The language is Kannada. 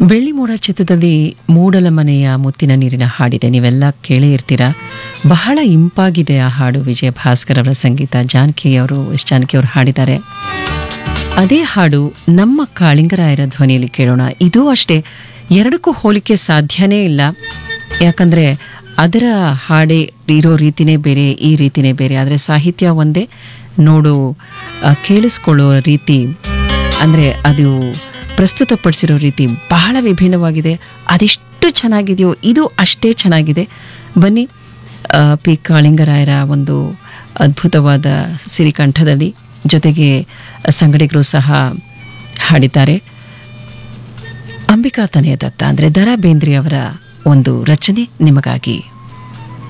ಬೆಳ್ಳಿ ಮೋಡ ಚಿತ್ರದಲ್ಲಿ ಮೂಡಲ ಮನೆಯ ಮುತ್ತಿನ ನೀರಿನ ಹಾಡಿದೆ ನೀವೆಲ್ಲ ಕೇಳೇ ಇರ್ತೀರಾ ಬಹಳ ಇಂಪಾಗಿದೆ ಆ ಹಾಡು ವಿಜಯ ಭಾಸ್ಕರ್ ಅವರ ಸಂಗೀತ ಜಾನಕಿ ಅವರು ಎಸ್ ಜಾನಕಿ ಅವರು ಹಾಡಿದ್ದಾರೆ ಅದೇ ಹಾಡು ನಮ್ಮ ಕಾಳಿಂಗರಾಯರ ಧ್ವನಿಯಲ್ಲಿ ಕೇಳೋಣ ಇದು ಅಷ್ಟೇ ಎರಡಕ್ಕೂ ಹೋಲಿಕೆ ಸಾಧ್ಯನೇ ಇಲ್ಲ ಯಾಕಂದರೆ ಅದರ ಹಾಡೇ ಇರೋ ರೀತಿನೇ ಬೇರೆ ಈ ರೀತಿನೇ ಬೇರೆ ಆದರೆ ಸಾಹಿತ್ಯ ಒಂದೇ ನೋಡು ಆ, ಕೇಳಿಸ್ಕೊಳ್ಳೋ ರೀತಿ ಅಂದರೆ ಅದು ಪ್ರಸ್ತುತಪಡಿಸಿರೋ ರೀತಿ ಬಹಳ ವಿಭಿನ್ನವಾಗಿದೆ ಅದೆಷ್ಟು ಚೆನ್ನಾಗಿದೆಯೋ ಇದು ಅಷ್ಟೇ ಚೆನ್ನಾಗಿದೆ ಬನ್ನಿ ಆ, ಪಿ ಕಾಳಿಂಗರಾಯರ ಒಂದು ಅದ್ಭುತವಾದ ಸಿರಿಕಂಠದಲ್ಲಿ ಜೊತೆಗೆ ಸಂಗಡಿಗರು ಸಹ ಹಾಡಿದ್ದಾರೆ ಅಂಬಿಕಾ ತನಯ ದತ್ತ ಅಂದರೆ ದರಾ ಬೇಂದ್ರಿ ಅವರ ಒಂದು ರಚನೆ ನಿಮಗಾಗಿ